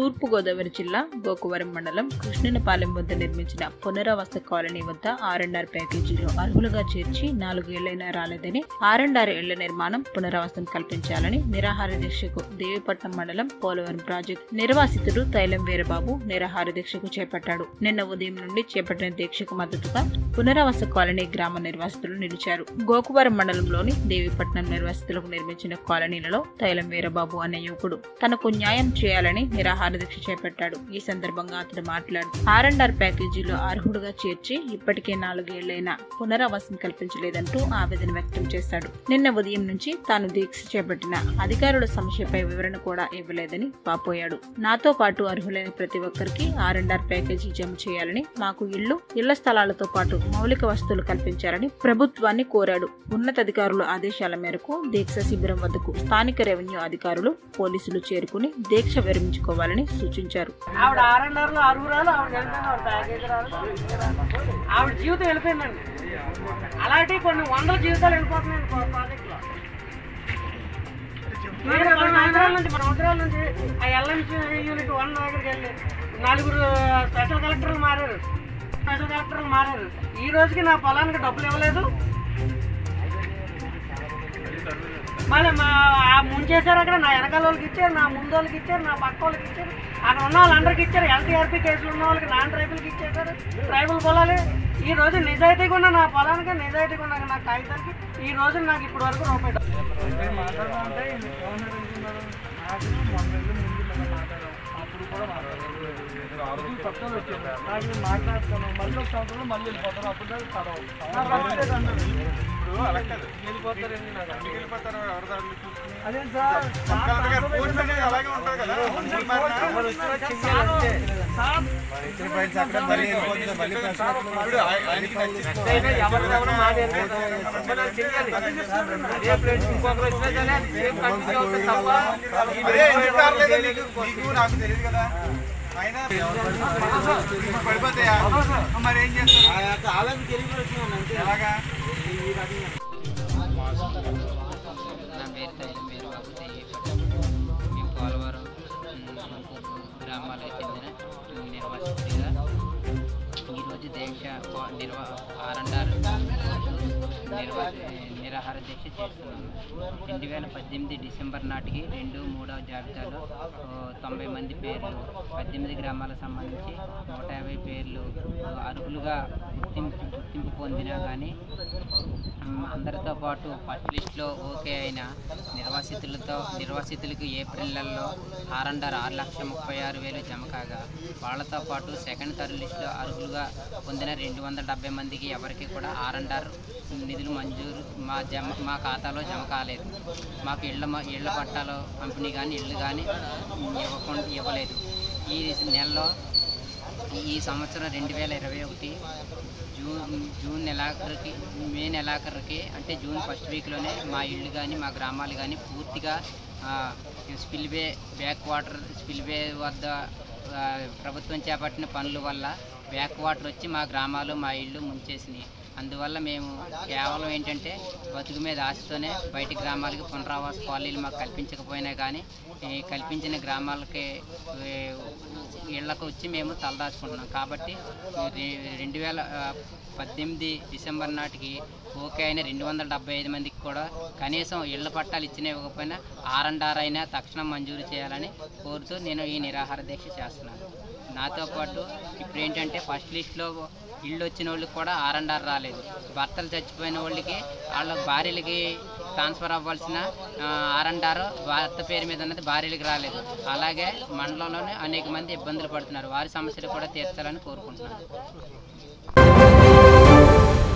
తూర్పుగోదావరి జిల్లా గోకువరం మండలం కృష్ణనపాలెం వద్ద నిర్మించిన పునరావాస కాలనీ వద్ద ఆర్ఎండ్ఆర్ ప్యాకేజీలో అర్హులుగా చేర్చి నాలుగు ఏళ్లైనా రాలేదని ఆర్ఎండ్ఆర్ ఇళ్ల నిర్మాణం పునరావాసం కల్పించాలని నిరాహార దీక్షకు దేవిపట్నం మండలం పోలవరం ప్రాజెక్టు నిర్వాసితుడు తైలం వీరబాబు నిరాహార దీక్షకు చేపట్టాడు నిన్న ఉదయం నుండి చేపట్టిన దీక్షకు మద్దతుగా పునరావాస కాలనీ గ్రామ నిర్వాసితులు నిలిచారు గోకువరం మండలంలోని దేవిపట్నం నిర్వాసితులకు నిర్మించిన కాలనీలలో తైలం వీరబాబు అనే యువకుడు తనకు న్యాయం చేయాలని నిరాహార దీక్ష చేపట్టాడు ఈ సందర్భంగా అతడు మాట్లాడుతూ ఆర్ అండ్ ఆర్ ప్యాకేజీలో అర్హుడుగా చేర్చి ఇప్పటికే నాలుగేళ్లైనా పునరావాసం కల్పించలేదంటూ ఆవేదన వ్యక్తం చేశాడు నిన్న ఉదయం నుంచి తాను దీక్ష చేపట్టిన అధికారుల సమస్యపై వివరణ కూడా ఇవ్వలేదని వాపోయాడు నాతో పాటు అర్హులైన ప్రతి ఒక్కరికి ఆర్ అండ్ ఆర్ ప్యాకేజీ జమ చేయాలని మాకు ఇళ్లు ఇళ్ల స్థలాలతో పాటు మౌలిక వసతులు కల్పించాలని ప్రభుత్వాన్ని కోరాడు ఉన్నతాధికారుల ఆదేశాల మేరకు దీక్ష శిబిరం వద్దకు స్థానిక రెవెన్యూ అధికారులు పోలీసులు చేరుకుని దీక్ష విరమించుకోవాలని సూచించారు ఆవిడ ఆర్ఎన్ఆర్ లో అరుగురాలు ఆవిడ చనిపోయింది ఆవిడ ప్యాకేజ్ రాదు ఆవిడ రాదు. ఆవిడ జీవితం వెళ్ళిపోయిందండి అలాంటి కొన్ని వందల జీవితాలు వెళ్ళిపోతున్నాయండి ప్రా- ప్రాజెక్ట్ లో నేను కొన్ని సంవత్సరాల నుంచి మన సంవత్సరాల నుంచి ఆ ఎల్ఎంసీ యూనిట్ వన్ దగ్గరికి వెళ్ళి నలుగురు స్పెషల్ కలెక్టర్లు మారారు స్పెషల్ కలెక్టర్లు మారారు ఈ రోజుకి నా పొలానికి డబ్బులు ఇవ్వలేదు మళ్ళీ మా ఆ ముంచేశారు అక్కడ నా వెనకాల వాళ్ళకి ఇచ్చారు నా ముందు వాళ్ళకి ఇచ్చారు నా పక్క వాళ్ళకి ఇచ్చారు అక్కడ ఉన్న వాళ్ళందరికీ ఇచ్చారు ఎల్టీఆర్పీ కేసులు ఉన్న వాళ్ళకి నాన్ ట్రైబుల్కి ఇచ్చేసారు ట్రైబల్ పొలాలు ఈ రోజు నిజాయితీగా ఉన్న నా పొలానికి నిజాయితీగా ఉన్న నా కాగితానికి ఈ రోజు నాకు ఇప్పుడు వరకు రూపాయి డబ్బు. మాట్లాడతాను మళ్ళీ ఒక సంవత్సరంలో మళ్ళీ వెళ్ళిపోతాను అప్పుడు దాకా కలవ. ఇప్పుడు అలా కాదు. వెళ్ళిపోతారండి నాకు ఎందుకు వెళ్ళిపోతారు? ఎవరు దాన్ని చూసుకుని? అదే సార్ పక్కన గారు పోస్ట్ అనేది అలాగే ఉంటుంది కదా. ముందు మారినా ఎవరు వచ్చినా చింగాలంతే. సార్ ఇప్పుడు ఆయ- ఆయనకి నచ్చింది. అయినా ఎవరిదెవరో మాదేం లేదు. అప్పుడు నాకు చెయ్యాలి. అదే ప్లేస్ ఇంకొకరు వచ్చినా సరే అది సేమ్ కంటిన్యూ అవుతుంది తప్ప అదే ఎందుకు రాలేదో నీకు నీకు నాకు తెలియదు కదా అయినా ఇప్పుడు పడిపోతాయా మరి ఏం చేస్తారు ఎలాగా నా పేరు తైలం పేరు బాబు తెయ్యపట్నం మేము పోలవరం ఉమ్, గ్రామాలకు చెందిన నిర్వాసితుడిగా ఈరోజు దీక్ష పో- నిర్వా ఆర్ఎండ్ఆర్ నిర్వా నిరాహార దీక్ష చేస్తున్నాము రెండు వేల పద్దెనిమిది డిసెంబర్ నాటికి రెండు మూడవ జాబితాలో ఓ, తొంభై మంది పేర్లు పద్దెనిమిది గ్రామాలకు సంబంధించి నూట యాభై పేర్లు ఓ, అర్హులుగా గుర్తింపు గుర్తింపు పొందినా కానీ మ్, అందరితో పాటు ఫస్ట్ లిస్ట్లో ఓకే అయిన నిర్వాసితులతో నిర్వాసితులకు ఏప్రిల్ నెలలో ఆర్ఎండ్ఆర్ ఆరు లక్షల ముప్పై ఆరు వేలు జమ కాగా వాళ్ళతో పాటు సెకండ్ థర్డ్ లిస్టులో అర్హులుగా పొందిన రెండు వందల డెబ్బై మందికి ఎవరికి కూడా ఆర్ఎండ్ఆర్ నిధులు మంజూరు మా జమ మా ఖాతాలో జమ కాలేదు మాకు ఇళ్ళ మ- ఇళ్ళ పట్టాలో పంపిణీ కానీ ఇళ్ళు కానీ ఇవ్వకుండా ఇవ్వలేదు ఈ నెలలో ఈ సంవత్సరం రెండు వేల ఇరవై ఒకటి జూన్ జూన్ నెలాఖరికి మే నెలాఖరికి అంటే జూన్ ఫస్ట్ వీక్లోనే మా ఇళ్ళు కానీ మా గ్రామాలు కానీ పూర్తిగా స్పిల్వే బ్యాక్ వాటర్ స్పిల్వే వద్ద ఆ, ప్రభుత్వం చేపట్టిన పనుల వల్ల బ్యాక్ వాటర్ వచ్చి మా గ్రామాలు మా ఇళ్ళు ముంచేసినాయి అందువల్ల మేము కేవలం ఏంటంటే బతుకు మీద ఆశతోనే బయటి గ్రామాలకి పునరావాస కాలనీలు మాకు కల్పించకపోయినా కానీ ఈ కల్పించిన గ్రామాలకి ఏ, ఇళ్లకు వచ్చి మేము తలదాచుకుంటున్నాం కాబట్టి రె- రెండు వేల ఆ, పద్దెనిమిది డిసెంబర్ నాటికి ఓకే అయిన రెండు వందల డెబ్బై ఐదు మందికి కూడా కనీసం ఇళ్ల పట్టాలు ఇచ్చిన ఇవ్వకపోయినా ఆర్ అండ్ ఆర్ అయినా తక్షణం మంజూరు చేయాలని కోరుతూ నేను ఈ నిరాహార దీక్ష చేస్తున్నాను నాతో పాటు ఇప్పుడు ఏంటంటే ఫస్ట్ లిస్ట్లో ఇళ్ళు వచ్చిన వాళ్ళకి కూడా ఆర్ అండ్ ఆర్ రాలేదు భర్తలు చచ్చిపోయిన వాళ్ళకి వాళ్ళ భార్యలకి ట్రాన్స్ఫర్ అవ్వాల్సిన ఆర్ అండ్ ఆర్ భర్త పేరు మీద ఉన్నది భార్యలకి రాలేదు అలాగే మండలంలోనే అనేక మంది ఇబ్బందులు పడుతున్నారు వారి సమస్యలు కూడా తీర్చాలని కోరుకుంటున్నాను